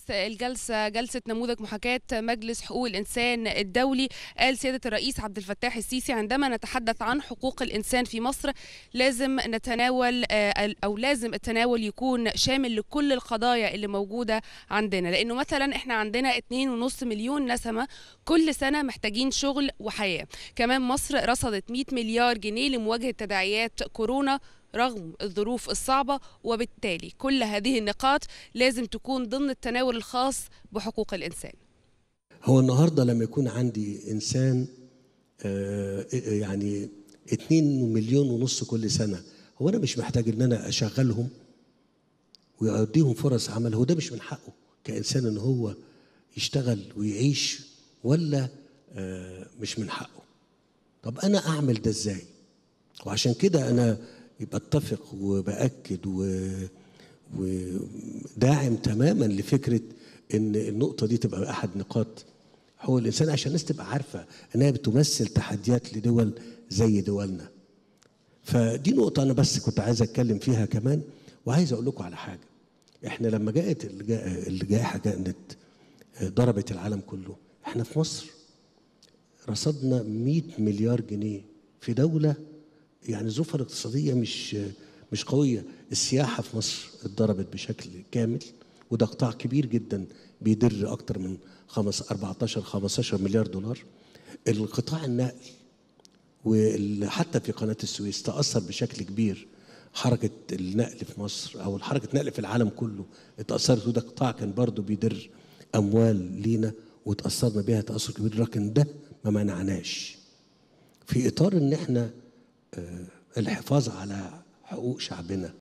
الجلسة جلسة نموذج محاكاة مجلس حقوق الإنسان الدولي قال سيادة الرئيس عبد الفتاح السيسي عندما نتحدث عن حقوق الإنسان في مصر لازم نتناول آه، أو لازم التناول يكون شامل لكل القضايا اللي موجودة عندنا لأنه مثلا إحنا عندنا 2.5 مليون نسمة كل سنة محتاجين شغل وحياة كمان مصر رصدت 100 مليار جنيه لمواجهة تداعيات كورونا رغم الظروف الصعبة وبالتالي كل هذه النقاط لازم تكون ضمن التناول الخاص بحقوق الإنسان هو النهارده لما يكون عندي انسان آه، يعني اتنين مليون ونص كل سنه هو انا مش محتاج ان انا اشغلهم ويديهم فرص عمل هو ده مش من حقه كانسان ان هو يشتغل ويعيش ولا آه، مش من حقه طب انا اعمل ده ازاي وعشان كده انا بتفق وباكد و وداعم تماما لفكره ان النقطه دي تبقى احد نقاط حقوق الانسان عشان الناس تبقى عارفه انها بتمثل تحديات لدول زي دولنا. فدي نقطه انا بس كنت عايز اتكلم فيها كمان وعايز اقول لكم على حاجه. احنا لما جاءت الجا- الجائحه كانت ضربت العالم كله، احنا في مصر رصدنا 100 مليار جنيه في دوله يعني ظروفها الاقتصاديه مش مش قويه، السياحه في مصر اتضربت بشكل كامل وده قطاع كبير جدا بيدر اكتر من خمس 14 15 مليار دولار. القطاع النقل وحتى في قناه السويس تاثر بشكل كبير حركه النقل في مصر او حركه النقل في العالم كله اتاثرت وده قطاع كان برضه بيدر اموال لينا وتاثرنا بيها تاثر كبير لكن ده ما منعناش في اطار ان احنا آه، الحفاظ على حقوق شعبنا